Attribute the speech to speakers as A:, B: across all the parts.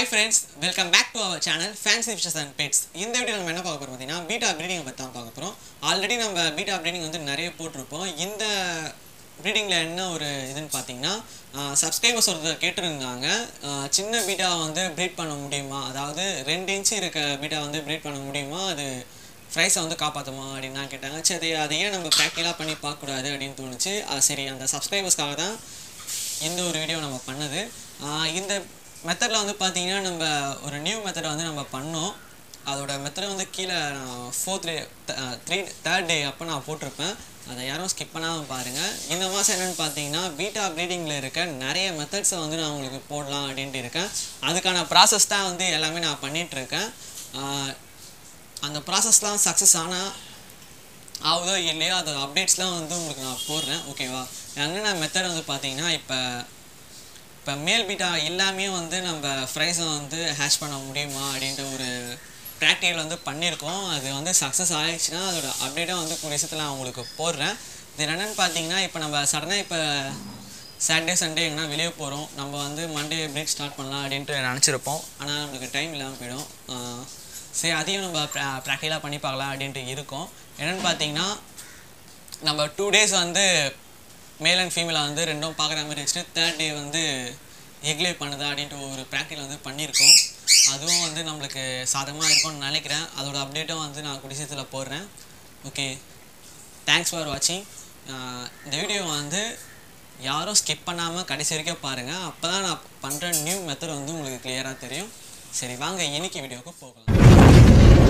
A: hi friends welcome back to our channel fancy fishes and pets இந்த video நம்ம என்ன பார்க்க போகிறோம் பார்த்தீங்கன்னா பீட்டா ப்ரீடிங்கை பற்றி தான் பார்க்க போகிறோம் ஆல்ரெடி நம்ம பீட்டா ப்ரீடிங் வந்து நிறைய போட்டிருப்போம் இந்த ப்ரீடிங்கில் என்ன ஒரு இதுன்னு பார்த்தீங்கன்னா சப்ஸ்கிரைபர்ஸ் ஒருத்தர் கேட்டிருந்தாங்க ஆஹ் சின்ன பீட்டா வந்து ப்ரீட் பண்ண முடியுமா அதாவது ரெண்டு இன்ச்சு இருக்க பீட்டா வந்து ப்ரீட் பண்ண முடியுமா அது ப்ரைஸை வந்து காப்பாற்றுமா அப்படின்னு தான் கேட்டாங்க சரி அதை ஏன் நம்ம ப்ராக்டிக்கலாக பண்ணி பார்க்கக்கூடாது அப்படின்னு தோணுச்சு அது சரி அந்த சப்ஸ்கிரைபர்ஸ்க்காக தான் இந்த ஒரு வீடியோ நம்ம பண்ணது ஆஹ் இந்த மெத்தடில் வந்து பார்த்தீங்கன்னா நம்ம ஒரு நியூ மெத்தடை வந்து நம்ம பண்ணோம் அதோட மெத்தடை வந்து கீழே நான் fourth day three third day அப்போ நான் போட்டிருப்பேன் அதை யாரும் ஸ்கிப் பண்ணாமல் பாருங்கள் இந்த மாதம் என்னென்னு பார்த்தீங்கன்னா பீட்டா ப்ரீடிங்கில் இருக்க நிறைய மெத்தட்ஸை வந்து நான் உங்களுக்கு போடலாம் அப்படின்ட்டு இருக்கேன் அதுக்கான ப்ராசஸ் தான் வந்து எல்லாமே நான் பண்ணிகிட்ருக்கேன் அந்த ப்ராசஸ்லாம் சக்ஸஸ் ஆனால் ஆகுதோ இல்லையோ அது அப்டேட்ஸ்லாம் வந்து உங்களுக்கு நான் போடுறேன் ஓகேவா என்னென்ன மெத்தட் வந்து பார்த்தீங்கன்னா இப்போ இப்போ மேல் பீட்டா எல்லாமே வந்து நம்ம ஃப்ரைஸை வந்து ஹேஷ் பண்ண முடியுமா அப்படின்ற ஒரு ப்ராக்டிக்கல் வந்து பண்ணியிருக்கோம் அது வந்து சக்ஸஸ் ஆகிடுச்சுன்னா அதோட அப்டேட்டாக வந்து கூடிய விஷயத்தில் நான் உங்களுக்கு போடுறேன் இது என்னென்னு பார்த்தீங்கன்னா இப்போ நம்ம சடனாக இப்போ சாட்டர்டே சண்டே எங்கன்னா வெளியே போகிறோம் நம்ம வந்து மண்டே பிரேக் ஸ்டார்ட் பண்ணலாம் அப்படின்ட்டு நினச்சிருப்போம் ஆனால் நம்மளுக்கு டைம் இல்லாமல் போயிடும் ஆஹ் சரி அதையும் நம்ம ப்ரா ப்ராக்டிக்கலாக பண்ணி பார்க்கலாம் அப்படின்ட்டு இருக்கோம் என்னென்னு பார்த்தீங்கன்னா நம்ம டூ டேஸ் வந்து மேல் அண்ட் ஃபீமேலை வந்து ரெண்டும் பார்க்குற மாதிரி வச்சுட்டு தேர்ட் டே வந்து எக்லே பண்ணுதா அப்படின்ட்டு ஒரு ப்ராக்டிக்கல் வந்து பண்ணியிருக்கோம் அதுவும் வந்து நம்மளுக்கு சாதகமாக இருக்கும்னு நினைக்கிறேன் அதோட அப்டேட்டும் வந்து நான் குடிசத்தில் போடுறேன் ஓகே தேங்க்ஸ் ஃபார் வாட்சிங் இந்த வீடியோ வந்து யாரும் ஸ்கிப் பண்ணாமல் கடைசி வரைக்கும் பாருங்கள் அப்போ தான் நான் பண்ணுற நியூ மெத்தட் வந்து உங்களுக்கு கிளியராக தெரியும் சரி வாங்க இன்னைக்கு வீடியோவுக்கு போகலாம்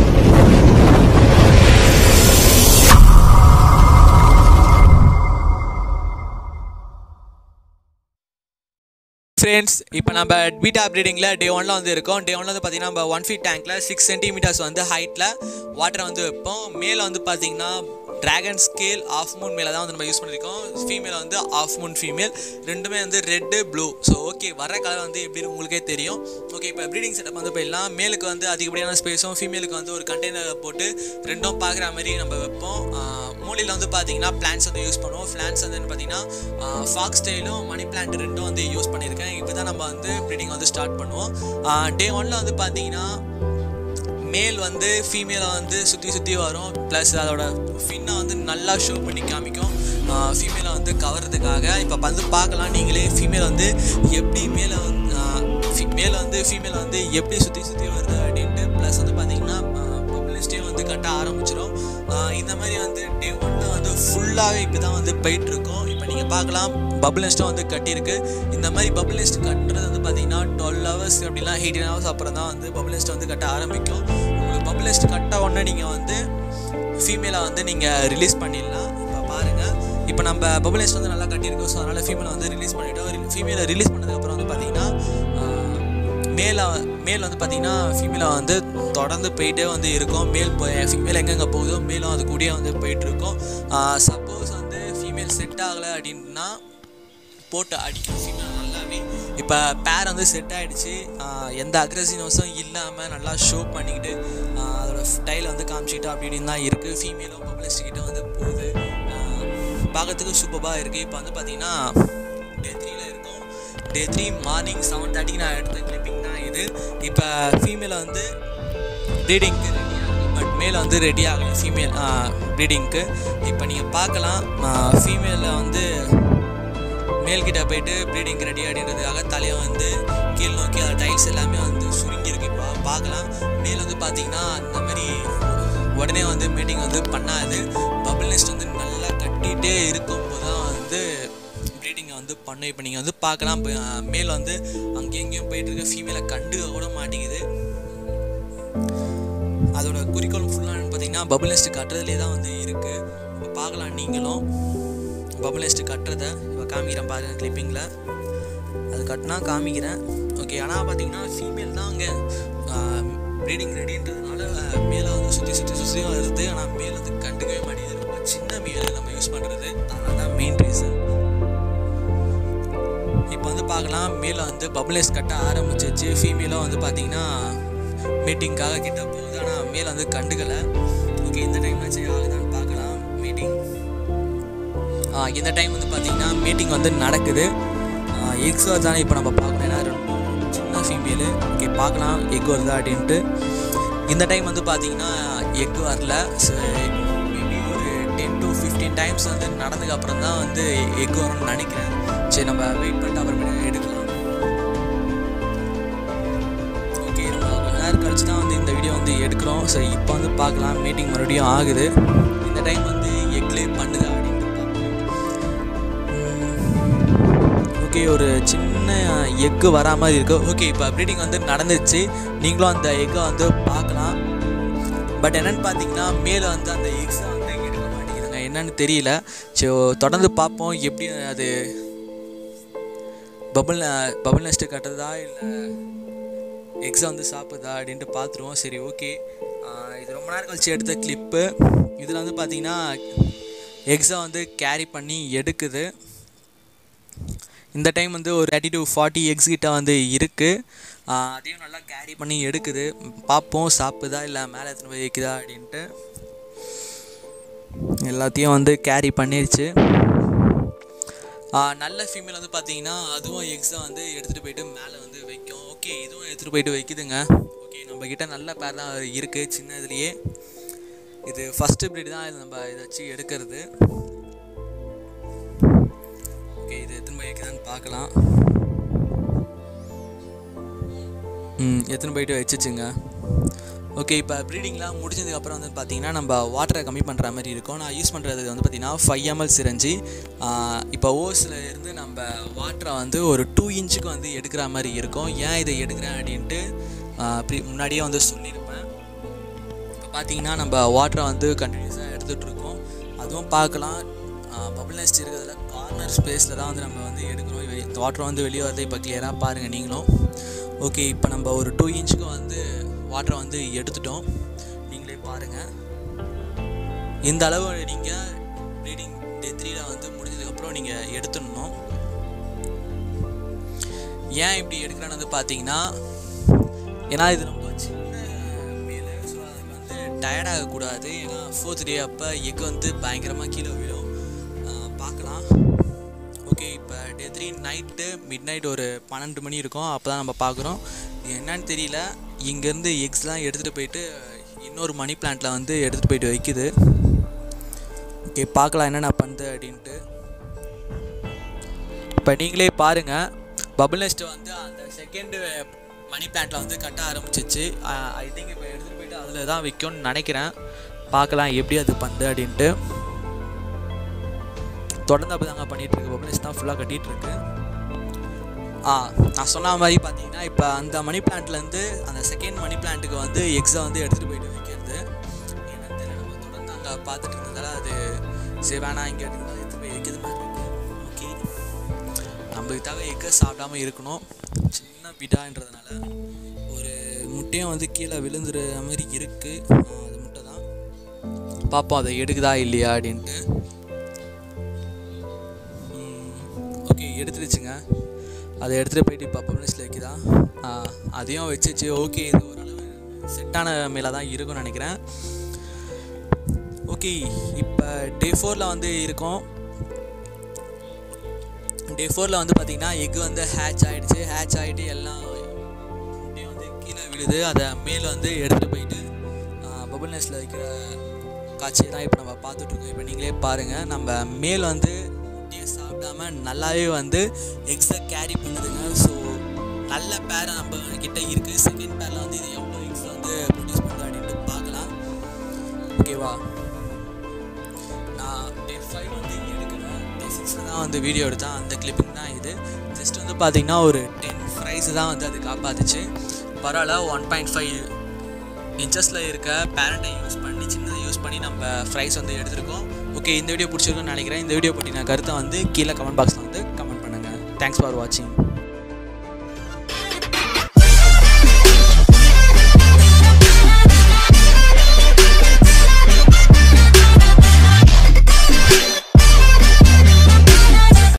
B: ஃப்ரெண்ட்ஸ் இப்போ நம்ம பீட்டா ப்ரீடிங்கில் டே ஒன்ல வந்து இருக்கோம் டே ஒன்ல வந்து பார்த்தீங்கன்னா நம்ம ஒன் ஃபீட் டேங்க்கில் சிக்ஸ் சென்டிமீட்டர்ஸ் வந்து ஹைட்டில் வாட்டரை வந்து வைப்போம் மேலே வந்து பார்த்தீங்கன்னா டிராகன் ஸ்கேல் ஆஃப் மூன் மேலே தான் வந்து நம்ம யூஸ் பண்ணியிருக்கோம் ஃபீமேல் வந்து ஆஃப் மூன் ஃபீமேல் ரெண்டுமே வந்து ரெட்டு ப்ளூ ஸோ ஓகே வர கலர் வந்து எப்படி உங்களுக்கே தெரியும் ஓகே இப்போ ப்ரீடிங் செட்டப் வந்து போயிடலாம் மேலுக்கு வந்து அதிகப்படியான ஸ்பேஸும் ஃபீமேலுக்கு வந்து ஒரு கண்டெய்னர் போட்டு ரெண்டும் பார்க்குற மாதிரி நம்ம வைப்போம் மூலையில் வந்து பார்த்தீங்கன்னா பிளான்ஸ் வந்து யூஸ் பண்ணுவோம் பிளான்ஸ் வந்து பார்த்தீங்கன்னா ஃபாக்ஸ் ஸ்டைலும் மணி பிளான்ட் ரெண்டும் வந்து யூஸ் பண்ணியிருக்கேன் இப்போ தான் நம்ம வந்து ப்ரீடிங் வந்து ஸ்டார்ட் பண்ணுவோம் டே ஒன்ல வந்து பார்த்தீங்கன்னா மேல் வந்து ஃபீமேலை வந்து சுற்றி சுற்றி வரும் ப்ளஸ் அதோட ஃபின்னை வந்து நல்லா ஷோ பண்ணி காமிக்கும் ஃபீமேலை வந்து கவர்றதுக்காக இப்போ வந்து பார்க்கலாம் நீங்களே ஃபீமேல் வந்து எப்படி மேலே வந்து மேலே வந்து ஃபீமேல் வந்து எப்படி சுற்றி சுற்றி வருது அப்படின்ட்டு ப்ளஸ் வந்து பார்த்தீங்கன்னா பப்ளிஸ்டே வந்து கட்ட ஆரம்பிச்சிடும் இந்த மாதிரி வந்து டே ஒன்று வந்து ஃபுல்லாகவே இப்போ தான் வந்து போயிட்டுருக்கோம் இப்போ நீங்கள் பார்க்கலாம் பபுள் நெஸ்ட்டும் வந்து கட்டியிருக்கு இந்த மாதிரி பபுள் நெஸ்ட் கட்டுறது வந்து பார்த்தீங்கன்னா டுவெல் ஹவர்ஸ் அப்படிலாம் எயிட்டீன் ஹவர்ஸ் அப்புறம் தான் வந்து பபுள் நெஸ்ட் வந்து கட்ட ஆரம்பிக்கும் உங்களுக்கு பபுள் நெஸ்ட் கட்ட உடனே நீங்கள் வந்து ஃபீமேலை வந்து நீங்கள் ரிலீஸ் பண்ணிடலாம் இப்போ பாருங்கள் இப்போ நம்ம பபுள் நெஸ்ட் வந்து நல்லா கட்டியிருக்கோம் ஸோ அதனால் ஃபீமேலை வந்து ரிலீஸ் பண்ணிவிட்டோம் ஃபீமேலை ரிலீஸ் பண்ணதுக்கப்புறம் வந்து பார்த்தீங்கன்னா மேலே மேல் வந்து பார்த்தீங்கன்னா ஃபீமேலை வந்து தொடர்ந்து போயிட்டே வந்து இருக்கும் மேல் போய் ஃபீமேல் எங்கெங்கே போகுதோ மேலும் அது கூடயே வந்து போயிட்டுருக்கோம் சப்போஸ் வந்து ஃபீமேல் செட் ஆகலை அப்படின்னா போட்டு அடிக்கும் ஃபீமேல் நல்லாவே இப்போ பேர் வந்து செட் ஆகிடுச்சு எந்த அக்ரெசிவ்னஸும் இல்லாமல் நல்லா ஷோ பண்ணிக்கிட்டு அதோட ஸ்டைலை வந்து காமிச்சிக்கிட்டு அப்படின்னு தான் இருக்குது ஃபீமேலும் பப்ளிஸ்டிக்கிட்ட வந்து போகுது பார்க்கறதுக்கு சூப்பராக இருக்குது இப்போ வந்து பார்த்தீங்கன்னா டே த்ரீல இருக்கும் டே த்ரீ மார்னிங் செவன் தேர்ட்டிக்கு நான் எடுத்த கிளிப்பிங் தான் இது இப்போ ஃபீமேலை வந்து ப்ரீடிங்க்கு ரெடி ஆகுது பட் மேலே வந்து ரெடி ஆகலை ஃபீமேல் ப்ரீடிங்க்கு இப்போ நீங்கள் பார்க்கலாம் ஃபீமேலில் வந்து மேல்கிட்ட போயிட்டு ப்ரீடிங் ரெடி அப்படின்றதுக்காக தலையை வந்து கீழ் நோக்கி அந்த டைல்ஸ் எல்லாமே வந்து சுருங்கியிருக்கு இப்போ பார்க்கலாம் மேல் வந்து பார்த்தீங்கன்னா அந்த மாதிரி உடனே வந்து மீட்டிங் வந்து பண்ணாது பபிள் நெஸ்ட் வந்து நல்லா கட்டிகிட்டே இருக்கும்போது தான் வந்து ப்ரீடிங்கை வந்து பண்ணும் இப்போ நீங்கள் வந்து பார்க்கலாம் மேல் வந்து அங்கேயும் இங்கேயும் போயிட்டு இருக்க ஃபீமேலை கண்டுக்க கூட மாட்டேங்குது அதோட குறிக்கோள் ஃபுல்லாக பார்த்தீங்கன்னா பபுள் நெஸ்ட் கட்டுறதுலே தான் வந்து இருக்குது இப்போ பார்க்கலாம் நீங்களும் பபுள் நெஸ்ட் கட்டுறதை இப்போ காமிக்கிறேன் பாருங்கள் கிளிப்பிங்கில் அது கட்டினா காமிக்கிறேன் ஓகே ஆனால் பார்த்தீங்கன்னா ஃபீமேல் தான் அங்கே ப்ரீடிங் ரெடின்றதுனால மேலே வந்து சுற்றி சுற்றி சுற்றி வருது ஆனால் மேல் வந்து கண்டுக்கவே மாட்டேங்குது ரொம்ப சின்ன மேல் நம்ம யூஸ் பண்ணுறது அதனால தான் மெயின் ரீசன் இப்போ வந்து பார்க்கலாம் மேலே வந்து பபுள் நெஸ்ட் கட்ட ஆரம்பிச்சிச்சு ஃபீமேலும் வந்து பார்த்தீங்கன்னா மீட்டிங்காக கிட்ட போகுது ஆனால் மேலே வந்து கண்டுக்கலை ஓகே இந்த டைம் ஆச்சு ஆகுதான்னு பார்க்கலாம் மீட்டிங் இந்த டைம் வந்து பார்த்திங்கன்னா மீட்டிங் வந்து நடக்குது எக்ஸோ தானே இப்போ நம்ம பார்க்கணும் ஏன்னா ரெண்டு சின்ன ஃபீமேலு ஓகே பார்க்கலாம் எக் வருதா அப்படின்ட்டு இந்த டைம் வந்து பார்த்தீங்கன்னா எக் வரல ஸோ மேபி ஒரு டென் டு ஃபிஃப்டீன் டைம்ஸ் வந்து நடந்ததுக்கு அப்புறம் தான் வந்து எக் வரும்னு நினைக்கிறேன் சரி நம்ம வெயிட் பண்ணிட்டு அப்புறமேட்டு எடுக்கலாம் ஓகே நம்ம கொஞ்ச நேரம் கழிச்சு தான் வந்து இந்த வீடியோ வந்து எடுக்கிறோம் ஸோ இப்போ வந்து பார்க்கலாம் மீட்டிங் மறுபடியும் ஆகுது இந்த டைம் வந்து எக்லே பண்ணுதா அப்படின்ட்டு பார்ப்போம் ஓகே ஒரு சின்ன எக்கு வரா மாதிரி இருக்கு ஓகே இப்போ ப்ரீடிங் வந்து நடந்துச்சு நீங்களும் அந்த எக்கை வந்து பார்க்கலாம் பட் என்னன்னு பார்த்தீங்கன்னா மேலே வந்து அந்த எக்ஸை வந்து எடுக்க மாட்டேங்குதுங்க என்னன்னு தெரியல ஸோ தொடர்ந்து பார்ப்போம் எப்படி அது பபுள் பபுள் நெஸ்ட்டு கட்டுறதா இல்லை எக்ஸை வந்து சாப்பிடுதா அப்படின்ட்டு பார்த்துருவோம் சரி ஓகே இது ரொம்ப நேரம் கழிச்சு எடுத்த கிளிப்பு இதில் வந்து பார்த்தீங்கன்னா எக்ஸை வந்து கேரி பண்ணி எடுக்குது இந்த டைம் வந்து ஒரு தேர்ட்டி டு ஃபார்ட்டி எக்ஸ் கிட்ட வந்து இருக்குது அதையும் நல்லா கேரி பண்ணி எடுக்குது பார்ப்போம் சாப்பிடுதா இல்லை மேலே எத்தனை போய் வைக்குதா அப்படின்ட்டு எல்லாத்தையும் வந்து கேரி பண்ணிருச்சு ஆ, நல்ல ஃபீமேல் வந்து பார்த்தீங்கன்னா அதுவும் எக்ஸை வந்து எடுத்துகிட்டு போயிட்டு மேலே வந்து வைக்கும் ஓகே இதுவும் எடுத்துகிட்டு போயிட்டு வைக்குதுங்க ஓகே நம்ம கிட்ட நல்ல பேர் தான் இருக்குது சின்ன இதுலேயே இது ஃபஸ்ட்டு ப்ரீட் தான் இது நம்ம இதை வச்சு எடுக்கிறது ஓகே இது எத்தனை போய் வைக்குதான்னு பார்க்கலாம் ம் எத்தனை போயிட்டு வச்சுச்சுங்க ஓகே இப்போ ப்ரீடிங்லாம் முடிஞ்சதுக்கப்புறம் வந்து பார்த்தீங்கன்னா நம்ம வாட்டரை கம்மி பண்ணுற மாதிரி இருக்கும் நான் யூஸ் பண்ணுறது வந்து பார்த்தீங்கன்னா ஃபைவ் எம்எல் சிரஞ்சி இப்போ ஓஸில் இருந்து நம்ம வாட்டரை வந்து ஒரு டூ இன்ச்சுக்கு வந்து எடுக்கிற மாதிரி இருக்கும் ஏன் இதை எடுக்கிறேன் அப்படின்ட்டு ஆஹ் pre- முன்னாடியே வந்து சொல்லியிருப்பேன் இப்போ பார்த்தீங்கன்னா நம்ம வாட்டரை வந்து கண்டினியூஸாக எடுத்துகிட்டு இருக்கோம் அதுவும் பார்க்கலாம் பபிள் நெஸ்ட் இருக்கிறதுல கார்னர் ஸ்பேஸில் தான் வந்து நம்ம வந்து எடுக்கிறோம் வெளி- இந்த வாட்டர் வந்து வெளியே வரதை இப்போ கிளியராக பாருங்கள் நீங்களும் ஓகே இப்போ நம்ம ஒரு டூ இன்ச்சுக்கு வந்து வாட்டரை வந்து எடுத்துட்டோம் நீங்களே பாருங்கள் இந்த அளவு நீங்கள் ப்ரீடிங் டே த்ரீல வந்து முடிஞ்சதுக்கப்புறம் நீங்கள் எடுத்துடணும் ஏன் இப்படி எடுக்கிறேன்னு வந்து பார்த்தீங்கன்னா ஏன்னா இது ரொம்ப சின்ன மேலே ஸோ அதுக்கு வந்து டயர்ட் ஆகக்கூடாது ஏன்னா ஃபோர்த் டே அப்போ எக் வந்து பயங்கரமாக கீழே விழும் ஆஹ் பார்க்கலாம் ஓகே இப்போ day three night midnight ஒரு பன்னெண்டு மணி இருக்கும் அப்போ தான் நம்ம பார்க்குறோம் இது என்னன்னு தெரியல இங்கேருந்து எக்ஸ்லாம் எடுத்துகிட்டு போயிட்டு இன்னொரு மணி பிளான்ட்டில் வந்து எடுத்துகிட்டு போயிட்டு வைக்குது ஓகே பார்க்கலாம் என்னென்ன பண்ணுது அப்படின்ட்டு இப்போ நீங்களே பாருங்கள் பபுள் நெஸ்ட் வந்து அந்த செகண்டு மணி பிளான்ட்டில் வந்து கட்ட ஆரம்பிச்சிச்சு ஐ திங்க் இப்போ எடுத்துகிட்டு போயிட்டு அதில் தான் வைக்கும்னு நினைக்கிறேன் பார்க்கலாம் எப்படி அது பண்ணுது அப்படின்ட்டு தொடர்ந்து அப்படி தாங்க பண்ணிகிட்டு இருக்கு பபுள் நெஸ்ட் தான் ஃபுல்லாக கட்டிகிட்டு இருக்கு ஆ நான் சொன்ன மாதிரி பார்த்தீங்கன்னா இப்போ அந்த மணி பிளான்ட்லேருந்து அந்த செகண்ட் மணி பிளான்ட்டுக்கு வந்து எக்ஸை வந்து எடுத்துகிட்டு போயிட்டு வைக்கிறது என்னன்னு தெரியல நம்ம தொடர்ந்து அங்கே பார்த்துட்டு இருந்ததால அது சரி வேணாம் இங்கே எடுத்து எடுத்து போய் வைக்கிறது மாதிரி இருக்கு ஓகே நம்மளுக்காக எக்கை சாப்பிடாம இருக்கணும் சின்ன பிடான்றதுனால ஒரு முட்டையும் வந்து கீழே விழுந்துற மாதிரி இருக்குது அது முட்டை தான் பார்ப்போம் அதை எடுக்குதா இல்லையா அப்படின்ட்டு ஓகே எடுத்துருச்சுங்க அதை எடுத்துகிட்டு போயிட்டு இப்போ பப்ளிஷில் வைக்குதா ஆ, அதையும் வச்சுச்சு ஓகே இது ஓரளவு செட்டான மேலே தான் இருக்கும்னு நினைக்கிறேன் ஓகே இப்போ டே ஃபோரில் வந்து இருக்கோம் டே ஃபோரில் வந்து பார்த்தீங்கன்னா எக் வந்து ஹேட்ச் ஆகிடுச்சு ஹேட்ச் ஆகிட்டு எல்லாம் முட்டையும் வந்து கீழே விழுது அதை மேலே வந்து எடுத்துகிட்டு போயிட்டு பபுள் நெஸ்ட்டில் வைக்கிற காட்சியை தான் இப்போ நம்ம பார்த்துட்ருக்கோம் இப்போ நீங்களே பாருங்கள் நம்ம மேல் வந்து முட்டையை சாப்பிடாம நல்லாவே வந்து எக்ஸை கேரி பண்ணுதுங்க ஸோ நல்ல பேரை நம்ம கிட்ட இருக்குது செகண்ட் பேரில் வந்து இது எவ்வளோ எக்ஸ் வந்து ப்ரொடியூஸ் பண்ணுது அப்படின்ட்டு பார்க்கலாம் ஓகேவா நான் டே ஃபைவ் வந்து எடுக்கல டே சிக்ஸில் தான் வந்து வீடியோ எடுத்தேன் அந்த கிளிப்பிங் தான் இது ஜஸ்ட் வந்து பார்த்தீங்கன்னா ஒரு டென் ஃப்ரைஸ் தான் வந்து அது காப்பாத்துச்சு பரவாயில்ல ஒன் பாயிண்ட் ஃபைவ் இன்ச்சஸில் இருக்க பேரண்ட்டை யூஸ் பண்ணி சின்னதை யூஸ் பண்ணி நம்ம ஃப்ரைஸ் வந்து எடுத்திருக்கோம் ஓகே இந்த வீடியோ பிடிச்சிருக்குன்னு நினைக்கிறேன் இந்த வீடியோ பற்றின கருத்தை வந்து கீழே கமெண்ட் பாக்ஸில் வந்து கமெண்ட் பண்ணுங்கள் தேங்க்ஸ் ஃபார் வாட்சிங்